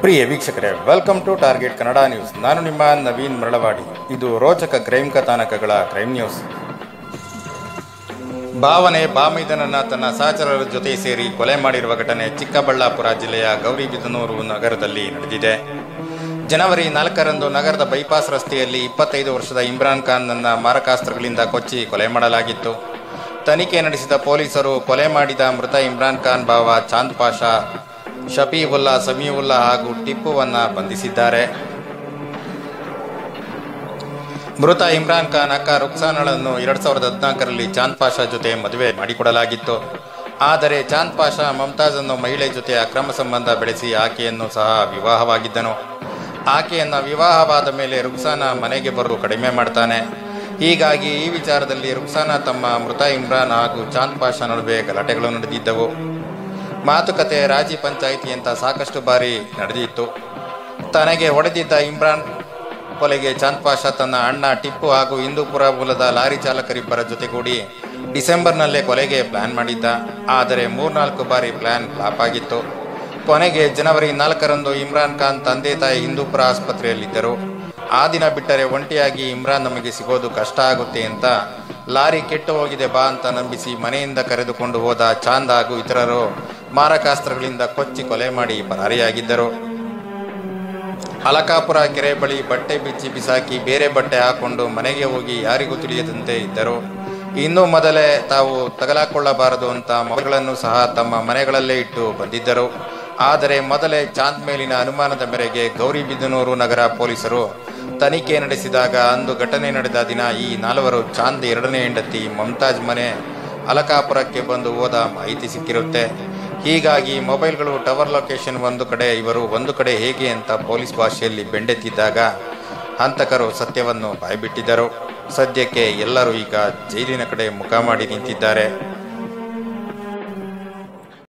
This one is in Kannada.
ಪ್ರಿಯ ವೀಕ್ಷಕರೇ welcome to target Kannada news ನಾನು ನಿಮ್ಮ ನವೀನ್ ಮರಳವಾಡಿ ಇದು ರೋಚಕ ಕ್ರೈಮ್ ಕಥಾನಕಗಳ ಕ್ರೈಮ್ ನ್ಯೂಸ್ ಭಾವನೆ ಬಾಮೈದನನ್ನ ತನ್ನ ಸಹಚರರ ಜೊತೆ ಸೇರಿ ಕೊಲೆ ಮಾಡಿರುವ ಘಟನೆ ಚಿಕ್ಕಬಳ್ಳಾಪುರ ಜಿಲ್ಲೆಯ ಗೌರಿಬಿದನೂರು ನಗರದಲ್ಲಿ ನಡೆದಿದೆ ಜನವರಿ ನಾಲ್ಕರಂದು ನಗರದ ಬೈಪಾಸ್ ರಸ್ತೆಯಲ್ಲಿ ಇಪ್ಪತ್ತೈದು ವರ್ಷದ ಇಮ್ರಾನ್ ಖಾನ್ನನ್ನ ಮಾರಕಾಸ್ತ್ರಗಳಿಂದ ಕೊಚ್ಚಿ ಕೊಲೆ ಮಾಡಲಾಗಿತ್ತು ತನಿಖೆ ನಡೆಸಿದ ಪೊಲೀಸರು ಕೊಲೆ ಮಾಡಿದ ಮೃತ ಇಮ್ರಾನ್ ಖಾನ್ ಭಾವ ಚಾಂದ್ ಪಾಷಾ ಶಫೀವುಲ್ಲಾ ಸಮೀವುಲ್ಲಾ ಹಾಗೂ ಟಿಪ್ಪುವನ್ನ ಬಂಧಿಸಿದ್ದಾರೆ ಮೃತ ಇಮ್ರಾನ್ ಖಾನ್ ಅಕ್ಕ ರುಕ್ಸಾನಳನ್ನು ಎರಡ್ ಸಾವಿರದ ಹದಿನಾಲ್ಕರಲ್ಲಿ ಚಾಂದ್ ಪಾಷಾ ಜೊತೆ ಮದುವೆ ಮಾಡಿಕೊಡಲಾಗಿತ್ತು ಆದರೆ ಚಾಂದ್ ಪಾಷಾ ಮಮತಾಜನ್ನು ಮಹಿಳೆ ಜೊತೆ ಅಕ್ರಮ ಸಂಬಂಧ ಬೆಳೆಸಿ ಆಕೆಯನ್ನು ಸಹ ವಿವಾಹವಾಗಿದ್ದನು ಆಕೆಯನ್ನ ವಿವಾಹವಾದ ಮೇಲೆ ರುಕ್ಸಾನ ಮನೆಗೆ ಬರಲು ಕಡಿಮೆ ಮಾಡ್ತಾನೆ ಹೀಗಾಗಿ ಈ ವಿಚಾರದಲ್ಲಿ ರುಕ್ಸಾನ ತಮ್ಮ ಮೃತ ಇಮ್ರಾನ್ ಹಾಗೂ ಚಾಂದ್ ಪಾಷಾ ನಡುವೆ ಗಲಾಟೆಗಳು ನಡೆದಿದ್ದವು ಮಾತುಕತೆ ರಾಜಿ ಪಂಚಾಯಿತಿ ಅಂತ ಸಾಕಷ್ಟು ಬಾರಿ ನಡೆದಿತ್ತು ತನಗೆ ಹೊಡೆದಿದ್ದ ಇಮ್ರಾನ್ ಕೊಲೆಗೆ ಚಾಂದ್ ಪಾಷಾ ತನ್ನ ಅಣ್ಣ ಟಿಪ್ಪು ಹಾಗೂ ಹಿಂದೂಪುರ ಮೂಲದ ಲಾರಿ ಚಾಲಕರಿಬ್ಬರ ಜೊತೆಗೂಡಿ ಡಿಸೆಂಬರ್ನಲ್ಲೇ ಕೊಲೆಗೆ ಪ್ಲಾನ್ ಮಾಡಿದ್ದ ಆದರೆ ಮೂರ್ನಾಲ್ಕು ಬಾರಿ ಪ್ಲಾನ್ ಫ್ಲಾಪ್ ಆಗಿತ್ತು ಕೊನೆಗೆ ಜನವರಿ ನಾಲ್ಕರಂದು ಇಮ್ರಾನ್ ಖಾನ್ ತಂದೆ ತಾಯಿ ಹಿಂದೂಪುರ ಆಸ್ಪತ್ರೆಯಲ್ಲಿದ್ದರು ಆ ದಿನ ಬಿಟ್ಟರೆ ಒಂಟಿಯಾಗಿ ಇಮ್ರಾನ್ ನಮಗೆ ಸಿಗೋದು ಕಷ್ಟ ಆಗುತ್ತೆ ಅಂತ ಲಾರಿ ಕೆಟ್ಟು ಹೋಗಿದೆ ಬಾ ಅಂತ ನಂಬಿಸಿ ಮನೆಯಿಂದ ಕರೆದುಕೊಂಡು ಹೋದ ಚಾಂದ್ ಹಾಗೂ ಇತರರು ಮಾರಕಾಸ್ತ್ರಗಳಿಂದ ಕೊಚ್ಚಿ ಕೊಲೆ ಮಾಡಿ ಪರಾರಿಯಾಗಿದ್ದರು ಅಲಕಾಪುರ ಕೆರೆ ಬಳಿ ಬಟ್ಟೆ ಬಿಚ್ಚಿ ಬಿಸಾಕಿ ಬೇರೆ ಬಟ್ಟೆ ಹಾಕೊಂಡು ಮನೆಗೆ ಹೋಗಿ ಯಾರಿಗೂ ತಿಳಿಯದಂತೆ ಇದ್ದರು ಇನ್ನೂ ಮೊದಲೇ ತಾವು ತಗಲಾಕೊಳ್ಳಬಾರದು ಅಂತ ಮಗಳನ್ನು ಸಹ ತಮ್ಮ ಮನೆಗಳಲ್ಲೇ ಇಟ್ಟು ಬಂದಿದ್ದರು ಆದರೆ ಮೊದಲೇ ಚಾಂದ್ ಮೇಲಿನ ಅನುಮಾನದ ಮೇರೆಗೆ ಗೌರಿಬಿದನೂರು ನಗರ ಪೊಲೀಸರು ತನಿಖೆ ನಡೆಸಿದಾಗ ಅಂದು ಘಟನೆ ನಡೆದ ದಿನ ಈ ನಾಲ್ವರು ಚಾಂದ್ ಎರಡನೇ ಹೆಂಡತಿ ಮಮತಾಜ್ ಮನೆ ಅಲಕಾಪುರಕ್ಕೆ ಬಂದು ಹೋದ ಮಾಹಿತಿ ಸಿಕ್ಕಿರುತ್ತೆ ಹೀಗಾಗಿ ಮೊಬೈಲ್ಗಳು ಟವರ್ ಲೊಕೇಶನ್ ಒಂದು ಕಡೆ ಇವರು ಒಂದು ಕಡೆ ಹೇಗೆ ಅಂತ ಪೊಲೀಸ್ ಭಾಷೆಯಲ್ಲಿ ಬೆಂಡೆತ್ತಿದ್ದಾಗ ಹಂತಕರು ಸತ್ಯವನ್ನು ಬಾಯ್ಬಿಟ್ಟಿದ್ದರು ಸದ್ಯಕ್ಕೆ ಎಲ್ಲರೂ ಈಗ ಜೈಲಿನ ಕಡೆ ಮುಖ ಮಾಡಿ ನಿಂತಿದ್ದಾರೆ